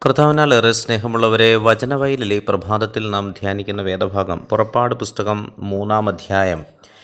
കർത്താവിനാൽ ഏറെ സ്നേഹമുള്ളവരെ വചനവയലിലെ പ്രഭാതത്തിൽ നാം ധ്യാനിക്കുന്ന വേദഭാഗം പുറപ്പാട് പുസ്തകം മൂന്നാം അധ്യായം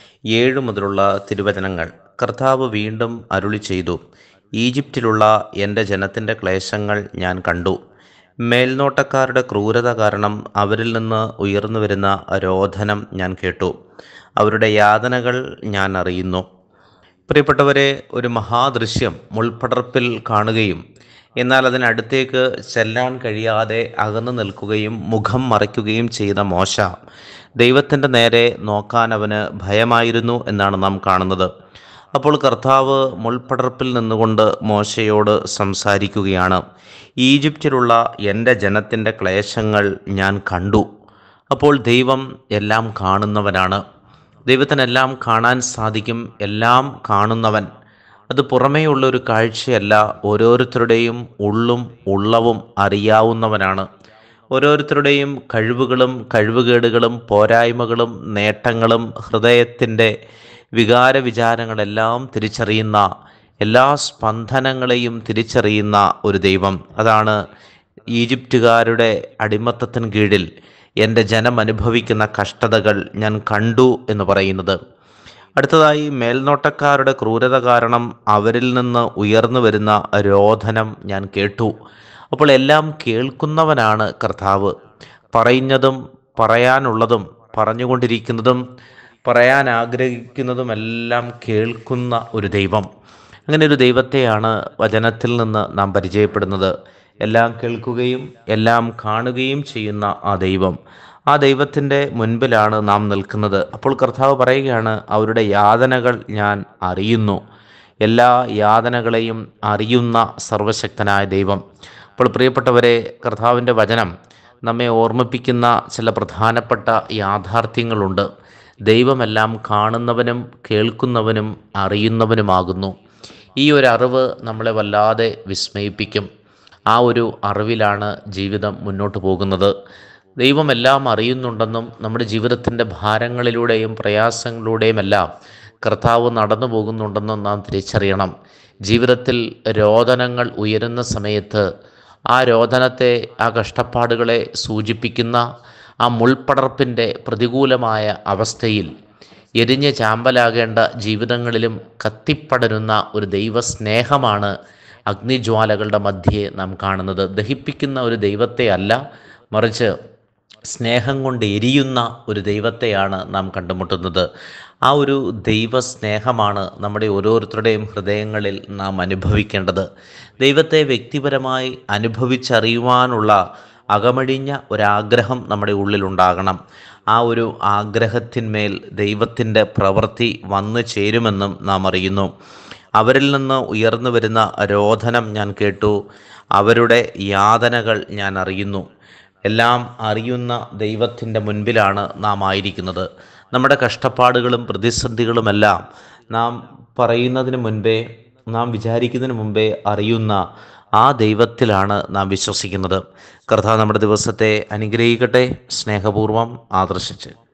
ഏഴ് മുതലുള്ള തിരുവചനങ്ങൾ കർത്താവ് വീണ്ടും അരുളി ചെയ്തു ഈജിപ്തിലുള്ള എൻ്റെ ജനത്തിൻ്റെ ക്ലേശങ്ങൾ ഞാൻ കണ്ടു മേൽനോട്ടക്കാരുടെ ക്രൂരത കാരണം അവരിൽ നിന്ന് ഉയർന്നു വരുന്ന രോധനം ഞാൻ കേട്ടു അവരുടെ യാതനകൾ ഞാൻ അറിയുന്നു പ്രിയപ്പെട്ടവരെ ഒരു മഹാദൃശ്യം മുൾപടർപ്പിൽ കാണുകയും എന്നാൽ അതിനടുത്തേക്ക് ചെല്ലാൻ കഴിയാതെ അകന്നു നിൽക്കുകയും മുഖം മറയ്ക്കുകയും ചെയ്ത മോശ ദൈവത്തിൻ്റെ നേരെ നോക്കാൻ അവന് ഭയമായിരുന്നു എന്നാണ് നാം കാണുന്നത് അപ്പോൾ കർത്താവ് മുൾപടർപ്പിൽ നിന്നുകൊണ്ട് മോശയോട് സംസാരിക്കുകയാണ് ഈജിപ്തിലുള്ള എൻ്റെ ജനത്തിൻ്റെ ക്ലേശങ്ങൾ ഞാൻ കണ്ടു അപ്പോൾ ദൈവം എല്ലാം കാണുന്നവനാണ് ദൈവത്തിനെല്ലാം കാണാൻ സാധിക്കും എല്ലാം കാണുന്നവൻ അത് പുറമേയുള്ള ഒരു കാഴ്ചയല്ല ഓരോരുത്തരുടെയും ഉള്ളും ഉള്ളവും അറിയാവുന്നവനാണ് ഓരോരുത്തരുടെയും കഴിവുകളും കഴിവുകേടുകളും പോരായ്മകളും നേട്ടങ്ങളും ഹൃദയത്തിൻ്റെ വികാര വിചാരങ്ങളെല്ലാം തിരിച്ചറിയുന്ന എല്ലാ സ്പന്ദനങ്ങളെയും തിരിച്ചറിയുന്ന ഒരു ദൈവം അതാണ് ഈജിപ്തുകാരുടെ അടിമത്തത്തിന് കീഴിൽ എൻ്റെ ജനം അനുഭവിക്കുന്ന കഷ്ടതകൾ ഞാൻ കണ്ടു എന്ന് പറയുന്നത് അടുത്തതായി മേൽനോട്ടക്കാരുടെ ക്രൂരത കാരണം അവരിൽ നിന്ന് ഉയർന്നു വരുന്ന രോധനം ഞാൻ കേട്ടു അപ്പോൾ എല്ലാം കേൾക്കുന്നവനാണ് കർത്താവ് പറയുന്നതും പറയാനുള്ളതും പറഞ്ഞുകൊണ്ടിരിക്കുന്നതും പറയാൻ ആഗ്രഹിക്കുന്നതുമെല്ലാം കേൾക്കുന്ന ഒരു ദൈവം അങ്ങനെ ഒരു ദൈവത്തെയാണ് വചനത്തിൽ നിന്ന് നാം പരിചയപ്പെടുന്നത് എല്ലാം കേൾക്കുകയും എല്ലാം കാണുകയും ചെയ്യുന്ന ആ ദൈവം ആ ദൈവത്തിൻ്റെ മുൻപിലാണ് നാം നിൽക്കുന്നത് അപ്പോൾ കർത്താവ് പറയുകയാണ് അവരുടെ യാതനകൾ ഞാൻ അറിയുന്നു എല്ലാ യാതനകളെയും അറിയുന്ന സർവശക്തനായ ദൈവം അപ്പോൾ പ്രിയപ്പെട്ടവരെ കർത്താവിൻ്റെ വചനം നമ്മെ ഓർമ്മിപ്പിക്കുന്ന ചില പ്രധാനപ്പെട്ട യാഥാർത്ഥ്യങ്ങളുണ്ട് ദൈവമെല്ലാം കാണുന്നവനും കേൾക്കുന്നവനും അറിയുന്നവനുമാകുന്നു ഈ ഒരു അറിവ് നമ്മളെ വല്ലാതെ വിസ്മയിപ്പിക്കും ആ ഒരു അറിവിലാണ് ജീവിതം മുന്നോട്ട് പോകുന്നത് ദൈവം എല്ലാം അറിയുന്നുണ്ടെന്നും നമ്മുടെ ജീവിതത്തിൻ്റെ ഭാരങ്ങളിലൂടെയും പ്രയാസങ്ങളിലൂടെയും എല്ലാം കർത്താവ് നടന്നു പോകുന്നുണ്ടെന്നും നാം തിരിച്ചറിയണം ജീവിതത്തിൽ രോദനങ്ങൾ ഉയരുന്ന സമയത്ത് ആ രോദനത്തെ ആ കഷ്ടപ്പാടുകളെ സൂചിപ്പിക്കുന്ന ആ മുൾപടർപ്പിൻ്റെ പ്രതികൂലമായ അവസ്ഥയിൽ എരിഞ്ഞ് ചാമ്പലാകേണ്ട ജീവിതങ്ങളിലും കത്തിപ്പടരുന്ന ഒരു ദൈവസ്നേഹമാണ് അഗ്നിജ്വാലകളുടെ മധ്യേ നാം കാണുന്നത് ദഹിപ്പിക്കുന്ന ഒരു ദൈവത്തെ അല്ല മറിച്ച് സ്നേഹം കൊണ്ട് എരിയുന്ന ഒരു ദൈവത്തെയാണ് നാം കണ്ടുമുട്ടുന്നത് ആ ഒരു ദൈവസ്നേഹമാണ് നമ്മുടെ ഓരോരുത്തരുടെയും ഹൃദയങ്ങളിൽ നാം അനുഭവിക്കേണ്ടത് ദൈവത്തെ വ്യക്തിപരമായി അനുഭവിച്ചറിയുവാനുള്ള അകമഴിഞ്ഞ ഒരാഗ്രഹം നമ്മുടെ ഉള്ളിലുണ്ടാകണം ആ ഒരു ആഗ്രഹത്തിന്മേൽ ദൈവത്തിൻ്റെ പ്രവൃത്തി വന്നു ചേരുമെന്നും നാം അറിയുന്നു അവരിൽ നിന്ന് ഉയർന്നു വരുന്ന രോധനം ഞാൻ കേട്ടു അവരുടെ യാതനകൾ ഞാൻ അറിയുന്നു എല്ലാം അറിയുന്ന ദൈവത്തിൻ്റെ മുൻപിലാണ് നാം ആയിരിക്കുന്നത് നമ്മുടെ കഷ്ടപ്പാടുകളും പ്രതിസന്ധികളുമെല്ലാം നാം പറയുന്നതിന് മുൻപേ നാം വിചാരിക്കുന്നതിന് മുമ്പേ അറിയുന്ന ആ ദൈവത്തിലാണ് നാം വിശ്വസിക്കുന്നത് കർത്താവ് നമ്മുടെ ദിവസത്തെ അനുഗ്രഹിക്കട്ടെ സ്നേഹപൂർവ്വം ആദർശിച്ച്